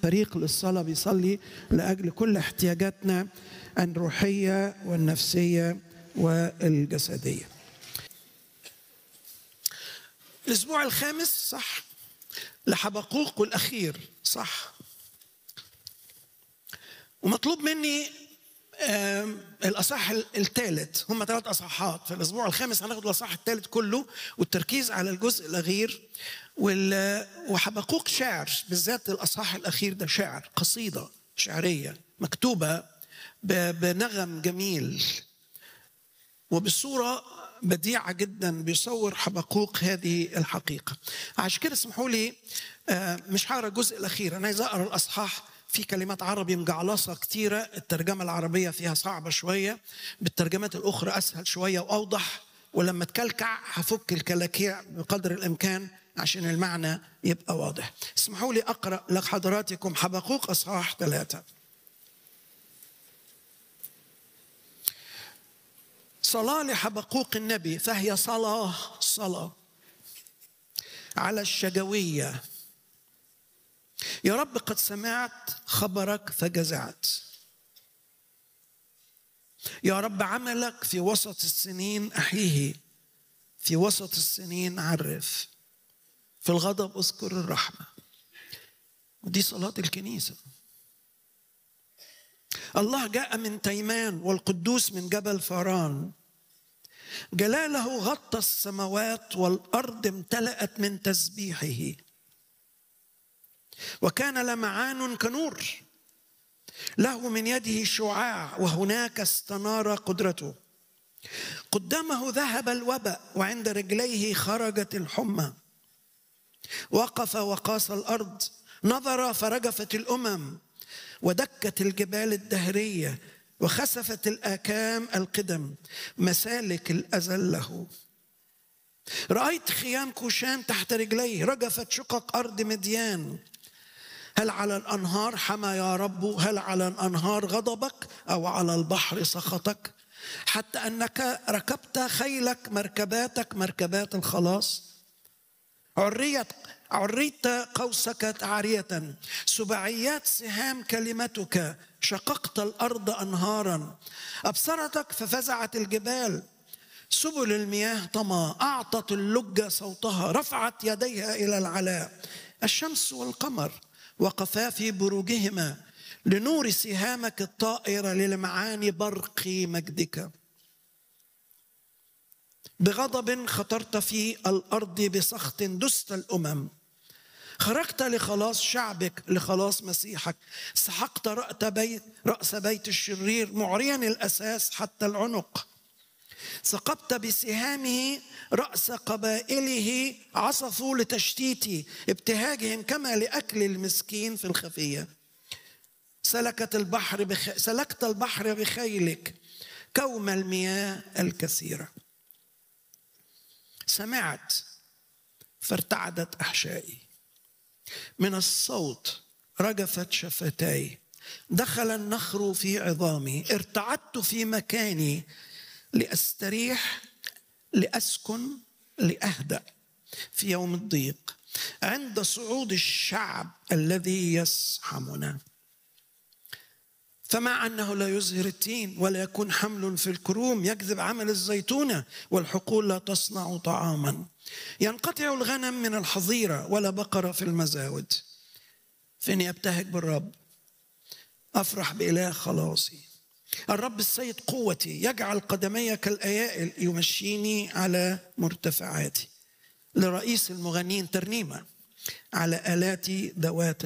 فريق للصلاة بيصلي لأجل كل احتياجاتنا الروحية والنفسية والجسدية الأسبوع الخامس صح لحبقوق الأخير صح ومطلوب مني الأصح الثالث هم ثلاث أصحات في الأسبوع الخامس هناخد الأصح الثالث كله والتركيز على الجزء الأخير وحبقوق شعر بالذات الأصح الأخير ده شعر قصيدة شعرية مكتوبة بنغم جميل وبصورة بديعة جدا بيصور حبقوق هذه الحقيقة عشان كده اسمحوا لي مش هقرا الجزء الأخير أنا عايز أقرا الأصحاح في كلمات عربي مجعلصة كتيرة الترجمة العربية فيها صعبة شوية بالترجمات الأخرى أسهل شوية وأوضح ولما تكلكع هفك الكلاكيع بقدر الإمكان عشان المعنى يبقى واضح اسمحوا لي أقرأ لحضراتكم حبقوق أصحاح ثلاثة صلاة لحبقوق النبي فهي صلاة صلاة على الشجوية يا رب قد سمعت خبرك فجزعت يا رب عملك في وسط السنين أحيه في وسط السنين عرف في الغضب اذكر الرحمة ودي صلاة الكنيسة الله جاء من تيمان والقدوس من جبل فاران جلاله غطى السماوات والأرض امتلأت من تسبيحه وكان لمعان كنور له من يده شعاع وهناك استنار قدرته قدامه ذهب الوباء وعند رجليه خرجت الحمى وقف وقاس الارض نظر فرجفت الامم ودكت الجبال الدهريه وخسفت الاكام القدم مسالك الازل له رايت خيام كوشان تحت رجليه رجفت شقق ارض مديان هل على الانهار حمى يا رب هل على الانهار غضبك او على البحر سخطك حتى انك ركبت خيلك مركباتك مركبات الخلاص عريت عريت قوسك عارية سبعيات سهام كلمتك شققت الأرض أنهارا أبصرتك ففزعت الجبال سبل المياه طمى أعطت اللجة صوتها رفعت يديها إلى العلاء الشمس والقمر وقفا في بروجهما لنور سهامك الطائرة للمعاني برق مجدك بغضب خطرت في الأرض بسخط دست الأمم خرجت لخلاص شعبك لخلاص مسيحك سحقت رأس بيت, رأس بيت الشرير معريا الأساس حتى العنق سقبت بسهامه رأس قبائله عصفوا لتشتيت ابتهاجهم كما لأكل المسكين في الخفية سلكت البحر بخ... سلكت البحر بخيلك كوم المياه الكثيرة سمعت فارتعدت أحشائي من الصوت رجفت شفتاي دخل النخر في عظامي ارتعدت في مكاني لاستريح لاسكن لاهدا في يوم الضيق عند صعود الشعب الذي يسحمنا فمع انه لا يزهر التين ولا يكون حمل في الكروم يكذب عمل الزيتونه والحقول لا تصنع طعاما ينقطع الغنم من الحظيره ولا بقره في المزاود فاني ابتهج بالرب افرح باله خلاصي الرب السيد قوتي يجعل قدمي كالايائل يمشيني على مرتفعاتي لرئيس المغنين ترنيمه على الات ذوات